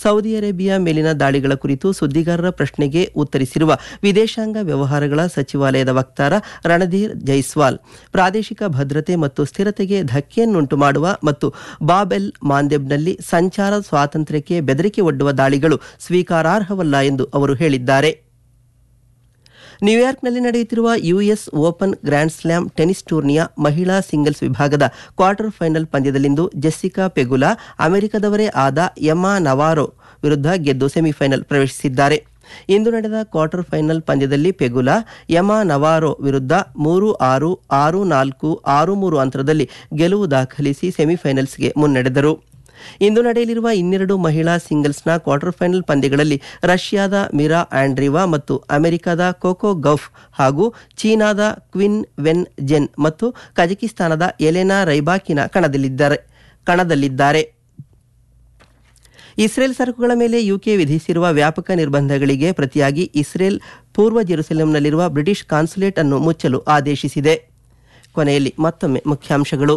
Saudi Arabia ಮೇಲಿನ ದಾಳಿಗಳ ಕುರಿತು ಸುದ್ದಿಗಾರರ ಪ್ರಶ್ನೆಗೆ ಉತ್ತರಿಸಿರುವ ವಿದೇಶಾಂಗ ವ್ಯವಹಾರಗಳ ಸಚಿವಾಲಯದ ವಕ್ತಾರ ರಣಧೀರ್ ಜೈಸ್ವಾಲ್ ಪ್ರಾದೇಶಿಕ ಭದ್ರತೆ ಮತ್ತು ಸ್ಥಿರತೆಗೆ ಧಕ್ಕೆಯನ್ನುಂಟು ಮಾಡುವ ಮತ್ತು ಬಾಬ್ ಎಲ್ ಮಾಂದೆಬ್ನಲ್ಲಿ ಸಂಚಾರ ಸ್ವಾತಂತ್ರ್ಯಕ್ಕೆ ಬೆದರಿಕೆ ಒಡ್ಡುವ ದಾಳಿಗಳು ಸ್ವೀಕಾರಾರ್ಹವಲ್ಲ ಎಂದು ಅವರು ಹೇಳಿದ್ದಾರೆ ನ್ಯೂಯಾರ್ಕ್ನಲ್ಲಿ ನಡೆಯುತ್ತಿರುವ US Open grand slam tennis ಟೂರ್ನಿಯ ಮಹಿಳಾ ಸಿಂಗಲ್ಸ್ ವಿಭಾಗದ ಕ್ವಾರ್ಟರ್ ಫೈನಲ್ ಪಂದ್ಯದಲ್ಲಿಂದು ಜೆಸ್ಸಿಕಾ ಪೆಗುಲಾ ಅಮೆರಿಕದವರೇ ಆದ ಎಮಾ ನವಾರೋ ವಿರುದ್ಧ ಗೆದ್ದು ಸೆಮಿಫೈನಲ್ ಪ್ರವೇಶಿಸಿದ್ದಾರೆ ಇಂದು ನಡೆದ ಕ್ವಾರ್ಟರ್ ಫೈನಲ್ ಪಂದ್ಯದಲ್ಲಿ ಪೆಗುಲಾ ಯಮಾ ನವಾರೋ ವಿರುದ್ಧ ಮೂರು ಆರು ಆರು ನಾಲ್ಕು ಆರು ಮೂರು ಅಂತರದಲ್ಲಿ ಗೆಲುವು ದಾಖಲಿಸಿ ಸೆಮಿಫೈನಲ್ಸ್ಗೆ ಮುನ್ನಡೆದರು ಇಂದು ನಡೆಯಲಿರುವ ಇನ್ನೆರಡು ಮಹಿಳಾ ಸಿಂಗಲ್ಸ್ನ ಕ್ವಾರ್ಟರ್ ಫೈನಲ್ ಪಂದ್ಯಗಳಲ್ಲಿ ರಷ್ಯಾದ ಮಿರಾ ಆಂಡ್ರಿವಾ ಮತ್ತು ಅಮೆರಿಕದ ಕೋಕೋ ಗೌಫ್ ಹಾಗೂ ಚೀನಾದ ಕ್ವಿನ್ ವೆನ್ ಜೆನ್ ಮತ್ತು ಕಜಕಿಸ್ತಾನದ ಎಲೆನಾ ರೈಬಾಕಿನ ಕಣದಲ್ಲಿದ್ದಾರೆ ಕಣದಲ್ಲಿದ್ದಾರೆ ಇಸ್ರೇಲ್ ಸರಕುಗಳ ಮೇಲೆ ಯುಕೆ ವಿಧಿಸಿರುವ ವ್ಯಾಪಕ ನಿರ್ಬಂಧಗಳಿಗೆ ಪ್ರತಿಯಾಗಿ ಇಸ್ರೇಲ್ ಪೂರ್ವ ಜೆರುಸಲೆಂನಲ್ಲಿರುವ ಬ್ರಿಟಿಷ್ ಕಾನ್ಸುಲೇಟ್ ಅನ್ನು ಮುಚ್ಚಲು ಆದೇಶಿಸಿದೆ ಕೊನೆಯಲ್ಲಿ ಮತ್ತೊಮ್ಮೆ ಮುಖ್ಯಾಂಶಗಳು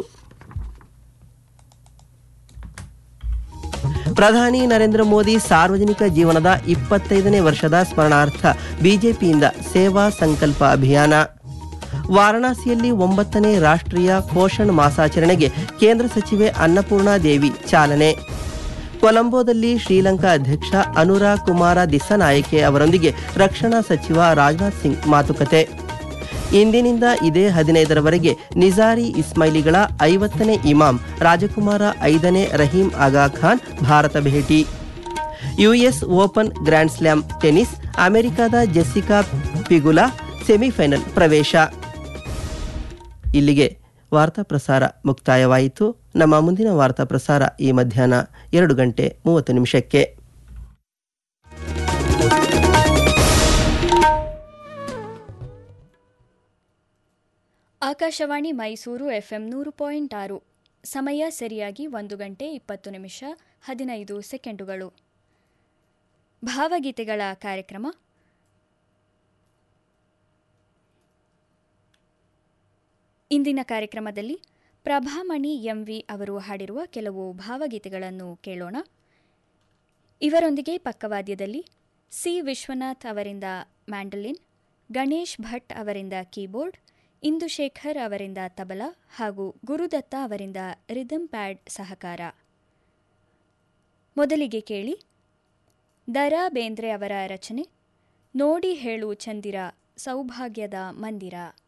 ಪ್ರಧಾನಿ ನರೇಂದ್ರ ಮೋದಿ ಸಾರ್ವಜನಿಕ ಜೀವನದ ಇಪ್ಪತ್ತೈದನೇ ವರ್ಷದ ಸ್ಮರಣಾರ್ಥ ಬಿಜೆಪಿಯಿಂದ ಸೇವಾ ಸಂಕಲ್ಪ ಅಭಿಯಾನ ವಾರಣಾಸಿಯಲ್ಲಿ ಒಂಬತ್ತನೇ ರಾಷ್ಟ್ರೀಯ ಪೋಷಣ್ ಮಾಸಾಚರಣೆಗೆ ಕೇಂದ್ರ ಸಚಿವೆ ಅನ್ನಪೂರ್ಣಾ ದೇವಿ ಚಾಲನೆ ಕೊಲಂಬೋದಲ್ಲಿ ಶ್ರೀಲಂಕಾ ಅಧ್ಯಕ್ಷ ಅನುರಾ ಕುಮಾರ ದಿಸ್ಸನಾಯಕೆ ಅವರೊಂದಿಗೆ ರಕ್ಷಣಾ ಸಚಿವ ರಾಜನಾಥ್ ಸಿಂಗ್ ಮಾತುಕತೆ ಇಂದಿನಿಂದ ಇದೇ ಹದಿನೈದರವರೆಗೆ ನಿಜಾರಿ ಇಸ್ಮೈಲಿಗಳ ಐವತ್ತನೇ ಇಮಾಮ್ ರಾಜಕುಮಾರ ಐದನೇ ರಹೀಂ ಆಗಾ ಖಾನ್ ಭಾರತ ಭೇಟಿ US Open grand slam tennis ಅಮೆರಿಕದ ಜೆಸ್ಸಿಕಾ ಪಿಗುಲಾ ಸೆಮಿಫೈನಲ್ ಪ್ರವೇಶ ಇಲ್ಲಿಗೆ ವಾರ್ತಾ ಪ್ರಸಾರ ಮುಕ್ತಾಯವಾಯಿತು ನಮ್ಮ ಮುಂದಿನ ವಾರ್ತಾ ಪ್ರಸಾರ ಈ ಮಧ್ಯಾಹ್ನ ಎರಡು ಗಂಟೆ ಮೂವತ್ತು ನಿಮಿಷಕ್ಕೆ ಆಕಾಶವಾಣಿ ಮೈಸೂರು ಎಫ್ಎಂ ನೂರು ಪಾಯಿಂಟ್ ಆರು ಸಮಯ ಸರಿಯಾಗಿ ಒಂದು ಗಂಟೆ ಇಪ್ಪತ್ತು ನಿಮಿಷ ಹದಿನೈದು ಸೆಕೆಂಡುಗಳು ಭಾವಗೀತೆಗಳ ಕಾರ್ಯಕ್ರಮ ಇಂದಿನ ಕಾರ್ಯಕ್ರಮದಲ್ಲಿ ಪ್ರಭಾಮಣಿ ಎಂವಿ ಅವರು ಹಾಡಿರುವ ಕೆಲವು ಭಾವಗೀತೆಗಳನ್ನು ಕೇಳೋಣ ಇವರೊಂದಿಗೆ ಪಕ್ಕವಾದ್ಯದಲ್ಲಿ ಸಿ ವಿಶ್ವನಾಥ್ ಅವರಿಂದ ಮ್ಯಾಂಡಲಿನ್ ಗಣೇಶ್ ಭಟ್ ಅವರಿಂದ ಕೀಬೋರ್ಡ್ ಇಂದುಶೇಖರ್ ಅವರಿಂದ ತಬಲಾ ಹಾಗೂ ಗುರುದತ್ತ ಅವರಿಂದ ರಿದಮ್ ಪ್ಯಾಡ್ ಸಹಕಾರ ಮೊದಲಿಗೆ ಕೇಳಿ ದರಾ ಬೇಂದ್ರೆ ಅವರ ರಚನೆ ನೋಡಿ ಹೇಳು ಚಂದಿರ ಸೌಭಾಗ್ಯದ ಮಂದಿರ